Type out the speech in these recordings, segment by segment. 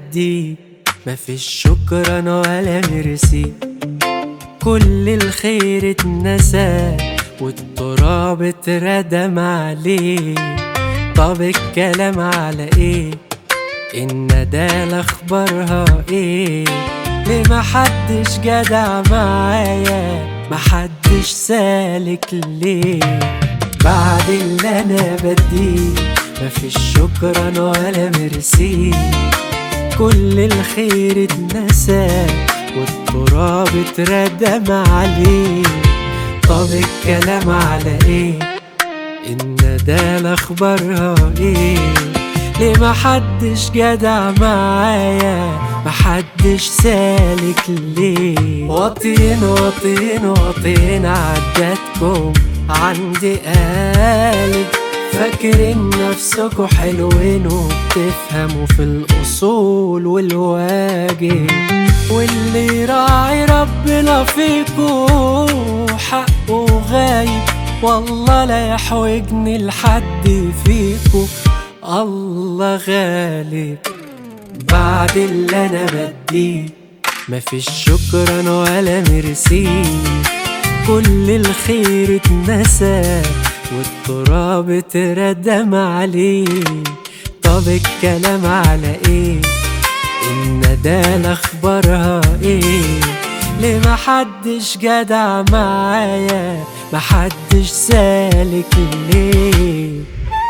بدي مفيش شكرا ولا ميرسي كل الخير اتنسى والتراب اتردم عليه طب الكلام على ايه الندالة اخبارها ايه ليه محدش جدع معايا محدش سالك ليه بعد اللي انا بديه مفيش شكرا ولا ميرسي كل الخير اتنسى والتراب اتردم عليه طب الكلام على ايه الندالة اخبارها ايه ليه محدش جدع معايا محدش سالك ليه واطين واطين واطين عدتكم عندي قالب فاكرين نفسكوا حلوين وبتفهموا في الأصول والواجب واللي راعي ربنا فيكوا حقه غايب والله لا يحوجني لحد فيكوا الله غالب بعد اللي انا بديه مفيش شكرا ولا ميرسي كل الخير اتنسى والتراب اتردم عليه طب الكلام على ايه الندالة اخبارها ايه ليه محدش جدع معايا محدش سالك ليه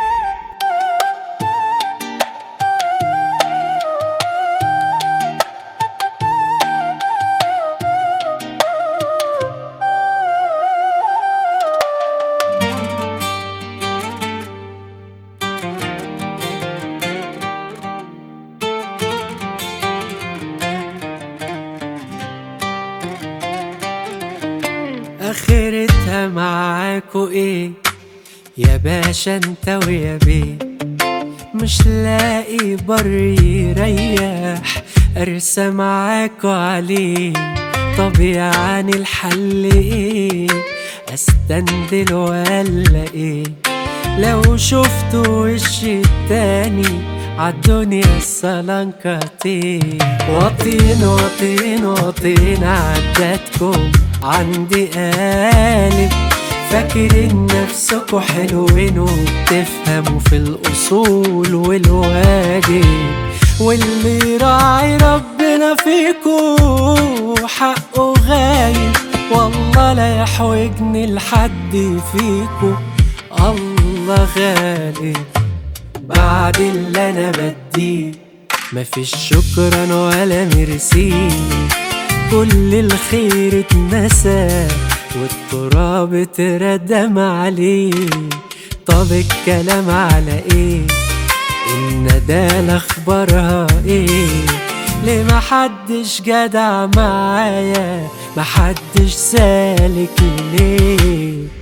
اخرتها معاكو ايه يا باشا انت ويا بيه مش لاقي بر يريح ارسى معاكو عليه طب يعني الحل ايه استندل ولا ايه لو شفت وش التاني عالدنيا السلنكتين واطين واطين واطين عدتكم عندي قالب فاكرين نفسكوا حلوين وبتفهموا في الأصول والواجب واللي راعي ربنا فيكوا حقه غايب والله لا يحوجني لحد فيكوا الله غالب بعد اللي انا بديه مفيش شكرا ولا ميرسي كل الخير اتنسى والتراب اتردم عليه طب الكلام على ايه الندالة اخبارها ايه ليه محدش جدع معايا محدش سالك ليه